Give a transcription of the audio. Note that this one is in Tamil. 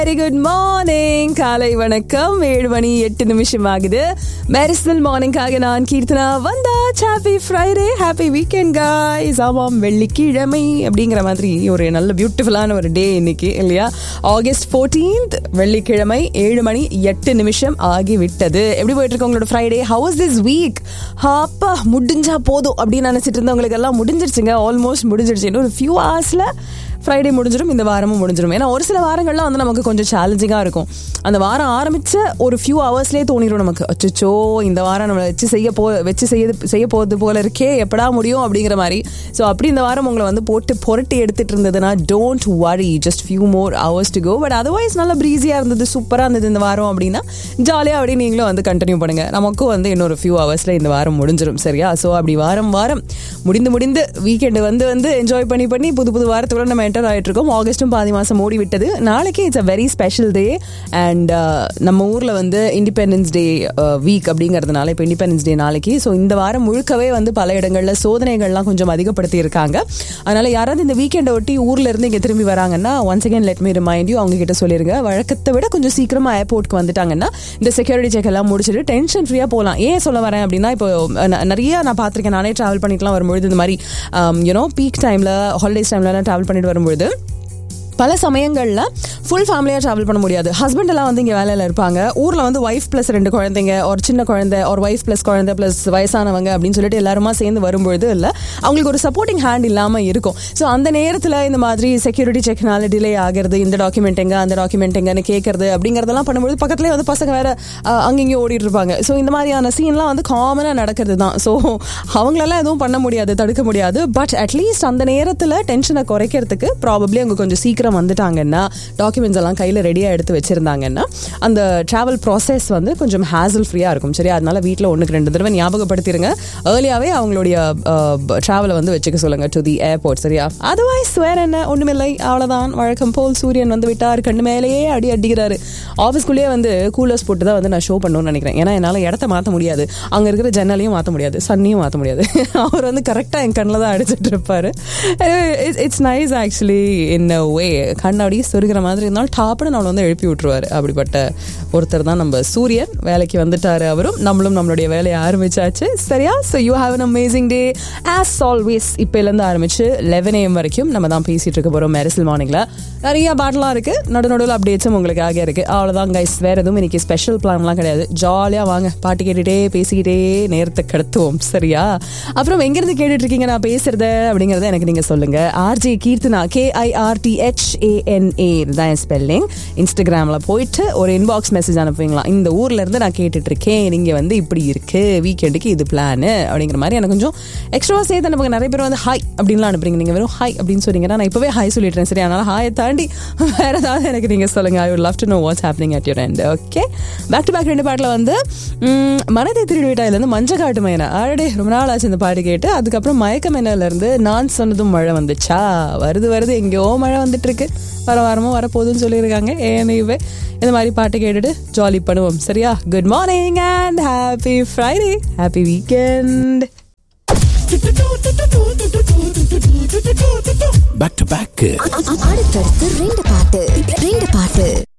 வெரி குட் மார்னிங் காலை வணக்கம் ஏழு மணி எட்டு நிமிஷம் ஆகுது மெரிசல் மார்னிங்காக நான் கீர்த்தனா வந்தா happy Friday happy weekend guys ஆமாம் வெள்ளிக்கிழமை அப்படிங்கிற மாதிரி ஒரு நல்ல பியூட்டிஃபுல்லான ஒரு டே இன்னைக்கு இல்லையா ஆகஸ்ட் ஃபோர்டீன்த் வெள்ளிக்கிழமை ஏழு மணி எட்டு நிமிஷம் ஆகி விட்டது எப்படி போயிட்டு இருக்கு உங்களோட ஃப்ரைடே ஹவுஸ் திஸ் வீக் அப்பா முடிஞ்சா போதும் அப்படின்னு நினைச்சிட்டு இருந்தவங்களுக்கு எல்லாம் முடிஞ்சிருச்சுங்க ஆல்மோஸ்ட் முடிஞ்சிருச்சு இன்னும் ஒரு ஃபியூ ஹவர்ஸ்ல ஃப்ரைடே முடிஞ்சிடும் இந்த வாரமும் முடிஞ்சிடும் ஏன்னா ஒரு சில வாரங்கள்லாம் வந்து நமக்கு கொஞ்சம் சேலஞ்சிங்காக இருக்கும் அந்த வாரம் ஆரம்பிச்ச ஒரு ஃபியூ ஹவர்ஸ்லேயே தோணிடும் நமக்கு அச்சோ இந்த வாரம் நம்மளை வச்சு செய்ய போ வச்சு செய்ய செய்ய போகிறது போல இருக்கே எப்படா முடியும் அப்படிங்கிற மாதிரி ஸோ அப்படி இந்த வாரம் உங்களை வந்து போட்டு புரட்டி எடுத்துட்டு இருந்ததுன்னா don't worry just few more hours to go but otherwise நல்லா ப்ரீஸியாக இருந்தது சூப்பராக இருந்தது இந்த வாரம் அப்படின்னா ஜாலியாக அப்படியே நீங்களும் வந்து கண்டினியூ பண்ணுங்க நமக்கும் வந்து இன்னொரு ஃபியூ ஹவர்ஸில் இந்த வாரம் முடிஞ்சிடும் சரியா ஸோ அப்படி வாரம் வாரம் முடிந்து முடிந்து வீக்கெண்டு வந்து வந்து என்ஜாய் பண்ணி பண்ணி புது புது வாரத்துக்குள்ள நம்ம என்டர் ஆகிட்டு இருக்கோம் ஆகஸ்ட்டும் பாதி மாதம் ஓடி விட்டது நாளைக்கு it's a very special day and நம்ம ஊரில் வந்து இண்டிபெண்டன்ஸ் டே வீக் அப்படிங்கிறதுனால இப்போ இண்டிபெண்டன்ஸ் டே நாளைக்கு ஸோ இந்த வாரம் முழுக்கவே வந்து பல இடங்களில் சோதனைகள்லாம் கொஞ்சம் அதிகப்படுத்தி இருக்காங்க அதனால யாராவது இந்த வீக்கெண்டை ஒட்டி ஊர்ல இருந்து இங்கே திரும்பி வராங்கன்னா once again let me remind you அவங்க கிட்ட சொல்லிருங்க வழக்கத்தை விட கொஞ்சம் சீக்கிரமா ஏர்போர்ட்க்கு வந்துட்டாங்கன்னா இந்த செக்யூரிட்டி செக் எல்லாம் முடிச்சுட்டு டென்ஷன் ஃப்ரீயா போகலாம் ஏன் சொல்ல வரேன் அப்படின்னா இப்போ ந- நிறைய நான் பார்த்திருக்கேன் நானே டிராவல் பண்ணிட்டுலாம் வரும்பொழுது இந்த மாதிரி யூனோ பீக் டைம்ல ஹாலிடேஸ் டைம்ல டிராவல் பண்ணிட்டு வரும்பொழுது பல சமயங்களில் ஃபுல் ஃபேமிலியாக ட்ராவல் பண்ண முடியாது ஹஸ்பண்ட் எல்லாம் வந்து இங்கே வேலையில் இருப்பாங்க ஊரில் வந்து ஒய்ஃப் ப்ளஸ் ரெண்டு குழந்தைங்க ஒரு சின்ன குழந்தை ஒரு ஒய்ஃப் ப்ளஸ் குழந்தை ப்ளஸ் வயசானவங்க அப்படின்னு சொல்லிட்டு எல்லாருமா சேர்ந்து வரும்பொழுது இல்லை அவங்களுக்கு ஒரு சப்போர்ட்டிங் ஹேண்ட் இல்லாமல் இருக்கும் ஸோ அந்த நேரத்தில் இந்த மாதிரி செக்யூரிட்டி செக்னால டிலே ஆகிறது இந்த டாக்குமெண்ட் எங்க அந்த டாக்குமெண்ட் எங்கன்னு கேட்கறது அப்படிங்கிறதெல்லாம் பண்ணும்போது பக்கத்துலேயே வந்து பசங்க வேற அஹ், அங்கங்கேயும் ஓடிட்டு இருப்பாங்க ஸோ இந்த மாதிரியான சீன்லாம் வந்து காமனாக நடக்கிறது தான் ஸோ அவங்களெல்லாம் எதுவும் பண்ண முடியாது தடுக்க முடியாது பட் அட்லீஸ்ட் அந்த நேரத்தில் டென்ஷனை குறைக்கிறதுக்கு ப்ராபப்ளி அவங்க கொஞ்சம் சீக்கிரம் வந்துட்டாங்கன்னா டாக்குமெண்ட்ஸ் எல்லாம் கையில் ரெடியாக எடுத்து வச்சிருந்தாங்கன்னா அந்த ட்ராவல் ப்ராசஸ் வந்து கொஞ்சம் ஹேசல் ஃப்ரீயாக இருக்கும் சரி அதனால வீட்டில் ஒன்றுக்கு ரெண்டு தடவை ஞாபகப்படுத்திடுங்க ஏர்லியாகவே அவங்களுடைய ட்ராவலை வந்து வச்சுக்க சொல்லுங்க டு தி ஏர்போர்ட் சரியா அதர்வைஸ் வேற என்ன ஒன்றுமில்லை அவ்வளோதான் வழக்கம் போல் சூரியன் வந்து விட்டார் கண்ணு மேலேயே அடி அடிக்கிறாரு ஆஃபீஸ்க்குள்ளேயே வந்து கூலர்ஸ் போட்டு தான் வந்து நான் ஷோ பண்ணணும்னு நினைக்கிறேன் ஏன்னா என்னால் இடத்த மாற்ற முடியாது அங்கே இருக்கிற ஜன்னலையும் மாற்ற முடியாது சன்னையும் மாற்ற முடியாது அவர் வந்து கரெக்டாக என் கண்ணில் தான் அடிச்சிட்டு இருப்பாரு it's nice actually in a way கண்ணாடி சொருகிற மாதிரி இருந்தாலும் டாப்னு நம்மளை வந்து எழுப்பி விட்டுருவாரு அப்படிப்பட்ட ஒருத்தர் தான் நம்ம சூரியன் வேலைக்கு வந்துட்டாரு அவரும் நம்மளும் நம்மளுடைய வேலையை ஆரம்பிச்சாச்சு சரியா so you have an amazing day as always இப்போலேருந்து ஆரம்பிச்சு லெவன் ஏஎம் வரைக்கும் நம்ம தான் பேசிட்டு இருக்க போகிறோம் மெரிசல் மார்னிங்கில் நிறைய பாட்டெலாம் இருக்கு நடு நடுவில் அப்டேட்ஸும் உங்களுக்காக இருக்கு அவ்வளோதான் கைஸ் வேற எதுவும் இன்னைக்கு ஸ்பெஷல் பிளான்லாம் கிடையாது ஜாலியாக வாங்க பாட்டு கேட்டுட்டே பேசிக்கிட்டே நேரத்தை கடத்துவோம் சரியா அப்புறம் எங்கேருந்து கேட்டுட்டு இருக்கீங்க நான் பேசுறத அப்படிங்கறத எனக்கு நீங்க சொல்லுங்க ஆர்ஜே கீர்த்தனா கேஐஆர்டிஹெச் ஏஎன்ஏ தான் ஸ்பெல்லிங் இன்ஸ்டாகிராம்ல போயிட்டு ஒரு இன்பாக்ஸ் மெசேஜ் அனுப்புவீங்களா இந்த ஊர்ல இருந்து நான் கேட்டுட்டு இருக்கேன் நீங்க வந்து இப்படி இருக்கு வீக்கெண்டுக்கு இது பிளான் அப்படிங்கிற மாதிரி எனக்கு கொஞ்சம் எக்ஸ்ட்ரா சேர்த்து அனுப்புங்க நிறைய பேர் வந்து ஹாய் அப்படின்லாம் அனுப்புறீங்க நீங்க வெறும் ஹாய் அப்படின்னு சொன்னீங்கன்னா நான் இப்பவே ஹாய் சொல்லிடுறேன் சரி அதனால ஹாயை தாண்டி வேற ஏதாவது எனக்கு நீங்க சொல்லுங்க I would love to know what's happening at your end okay back to back ரெண்டு பாட்டில் வந்து ம், மனதை திருடி விட்டாயிலேருந்து மஞ்ச காட்டு மைனா ஆல்ரெடி ரொம்ப நாள் ஆச்சு இந்த பாட்டு கேட்டு அதுக்கப்புறம் மயக்க இருந்து நான் சொன்னதும் மழை வந்துச்சா வருது வருது எங்கேயோ மழை வந்துட்டு இருக்கு வர வாரமும் வரப்போகுதுன்னு சொல்லியிருக்காங்க ஏனைவே இந்த மாதிரி பாட்டு கேட்டுட்டு ஜாலி பண்ணுவோம் சரியா good morning and happy Friday happy weekend back to back அடுத்தடுத்து ரெண்டு பாட்டு ரெண்டு பாட்டு